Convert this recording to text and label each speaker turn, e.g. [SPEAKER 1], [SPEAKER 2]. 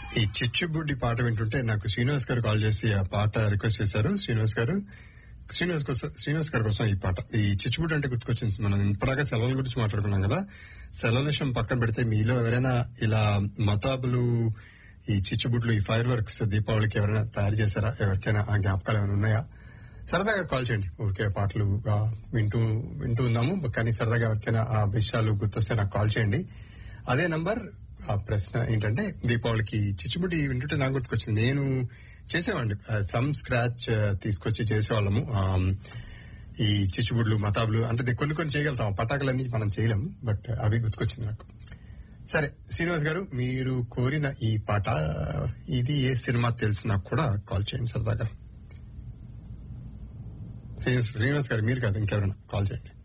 [SPEAKER 1] ఈ చిచ్చుబుడ్డి పాట వింటుంటే నాకు శ్రీనివాస్ గారు కాల్ చేసి ఆ పాట రిక్వెస్ట్ చేశారు శ్రీనివాస్ గారు శ్రీనివాస్ కోసం శ్రీనివాస్ గారి కోసం ఈ పాట ఈ చిచ్చుబుడ్డి అంటే గుర్తుకొచ్చింది మనం ఇప్పటిదాకా సెలవుల గురించి మాట్లాడుకున్నాం కదా సెలవుల విషయం పక్కన పెడితే మీలో ఎవరైనా ఇలా మతాబులు ఈ చిచ్చుబుడ్లు ఈ ఫైర్ వర్క్స్ దీపావళికి ఎవరైనా తయారు చేశారా ఎవరికైనా ఆ జ్ఞాపకాలు ఏమైనా ఉన్నాయా సరదాగా కాల్ చేయండి ఊరికే పాటలు ఆ, వింటూ వింటూ ఉన్నాము కానీ సరదాగా ఎవరికైనా ఆ విషయాలు గుర్తొస్తే నాకు కాల్ చేయండి అదే నంబర్ ఆ ప్రశ్న ఏంటంటే దీపావళికి చిచ్చుబుడ్డి వింటుంటే నాకు గుర్తుకొచ్చింది నేను చేసేవాడిని ఫ్రమ్ స్క్రాచ్ తీసుకొచ్చి చేసేవాళ్ళము ఆ, ఈ చిచ్చుబుడ్లు మతాబులు అంటే ఇది కొన్ని కొన్ని చేయగలుగుతాం పటాకులన్నీ మనం చేయలేం బట్ అవి గుర్తుకొచ్చింది నాకు సరే శ్రీనివాస్ గారు మీరు కోరిన ఈ పాట ఇది ఏ సినిమా తెలిసి నాకు కూడా కాల్ చేయండి సరదాగా శ్రీనివాస్ శ్రీనివాస్ గారు మీరు కాదు ఇంకెవరైనా కాల్ చేయండి